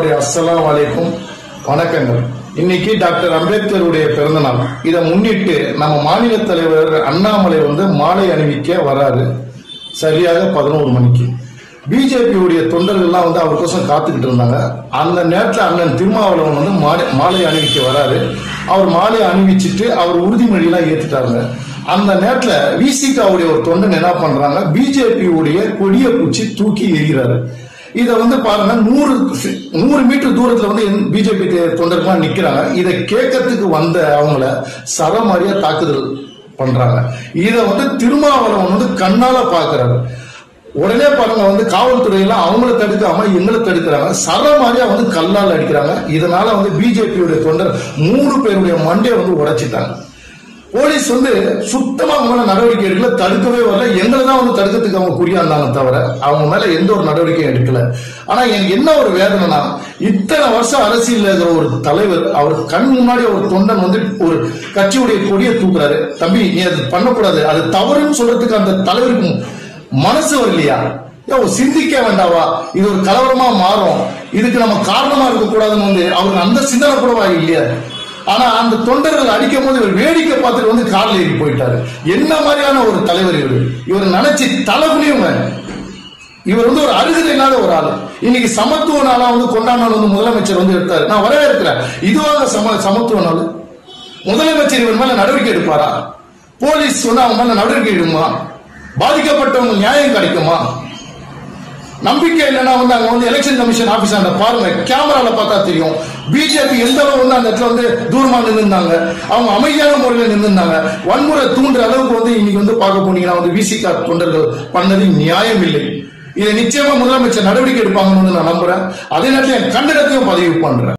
என்னுடைய அஸ்ஸலாமு அலைக்கும் வணக்கங்கள் இன்னைக்கு டாக்டர் அம்பேத்கருடைய பிறந்த நாள் இதை முன்னிட்டு நம்ம மாநில தலைவர் அண்ணாமலை வந்து மாலை அணிவிக்க வராரு சரியாக பதினோரு மணிக்கு பிஜேபியுடைய தொண்டர்கள்லாம் வந்து அவருக்கோசம் காத்துக்கிட்டு இருந்தாங்க அந்த நேரத்தில் அண்ணன் திருமாவளவன் வந்து மாலை மாலை அணிவிக்க வராரு அவர் மாலை அணிவிச்சிட்டு அவர் உறுதிமொழியெல்லாம் ஏத்துட்டாங்க அந்த நேரத்தில் விசிகாவுடைய ஒரு தொண்டன் என்ன பண்றாங்க பிஜேபியுடைய கொடிய பூச்சி தூக்கி எறிகிறாரு இதை வந்து பாருங்க நூறு நூறு மீட்டர் தூரத்துல வந்து பிஜேபி தொண்டர்கள்லாம் நிக்கிறாங்க இதை கேட்கறதுக்கு வந்த அவங்கள சரமாரியா தாக்குதல் பண்றாங்க இதை வந்து திருமாவளவன் வந்து கண்ணால பாக்குறாரு உடனே பாருங்க வந்து காவல்துறையெல்லாம் அவங்கள தடுக்காம எங்களை தடுக்கிறாங்க சரமாரியா வந்து கல்லால் அடிக்கிறாங்க இதனால வந்து பிஜேபியுடைய தொண்டர் மூணு பேருடைய மண்டையை வந்து உடைச்சிட்டாங்க போலீஸ் வந்து சுத்தமா அவங்க மேல நடவடிக்கை எடுக்கல தடுக்கவே வரல எங்களை தான் வந்து தடுக்கிறதுக்கு அவங்க குறியாந்தாங்க தவிர அவங்க மேல எந்த ஒரு நடவடிக்கையும் எடுக்கல ஆனா எனக்கு என்ன ஒரு வேதனைனா இத்தனை வருஷம் அரசியல் இருக்கிற ஒரு தலைவர் அவர் கண் முன்னாடி ஒரு தொண்டன் வந்து ஒரு கட்சியுடைய கொடியை தூக்குறாரு தம்பி நீ அது பண்ணக்கூடாது அது தவறுன்னு சொல்றதுக்கு அந்த தலைவருக்கு மனசு வரலையா யோ, சிந்திக்க வேண்டாவா இது ஒரு கலவரமா மாறும் இதுக்கு நம்ம காரணமா இருக்க கூடாதுன்னு வந்து அவருக்கு அந்த சிந்தனை கூடவா இல்லையா ஆனா அந்த தொண்டர்கள் அடிக்கும் போது இவர் வேடிக்கை பார்த்துட்டு வந்து கார்ல ஏறி போயிட்டாரு என்ன மாதிரியான ஒரு தலைவர் இவர் இவர் நினைச்சு தலைகுனியுங்க இவர் வந்து ஒரு அருகதை இல்லாத ஒரு ஆளு இன்னைக்கு சமத்துவ நாளா வந்து கொண்டாடணும் வந்து முதலமைச்சர் வந்து எடுத்தாரு நான் வரவேற்கிறேன் இதுவாக சம சமத்துவ நாள் முதலமைச்சர் இவர் மேல நடவடிக்கை எடுப்பாரா போலீஸ் வந்து அவங்க மேல நடவடிக்கை எடுக்குமா பாதிக்கப்பட்டவங்க நியாயம் கிடைக்குமா நம்பிக்கை இல்லைன்னா வந்து அங்க வந்து எலெக்ஷன் கமிஷன் ஆபீஸ் அந்த பாருங்க கேமரால பார்த்தா தெரியும் பிஜேபி எந்த அளவு வந்து அந்த இடத்துல வந்து தூரமா நின்றுந்தாங்க அவங்க அமைதியான முறையில் நின்றுந்தாங்க வன்முறை தூண்டுற அளவுக்கு வந்து இன்னைக்கு வந்து பார்க்க போனீங்கன்னா வந்து விசிகா தொண்டர்கள் பண்ணது நியாயம் இல்லை இதை நிச்சயமா முதலமைச்சர் நடவடிக்கை எடுப்பாங்கன்னு வந்து நான் நம்புறேன் அதே நேரத்தில் என் கண்டனத்தையும் பதிவு பண்றேன்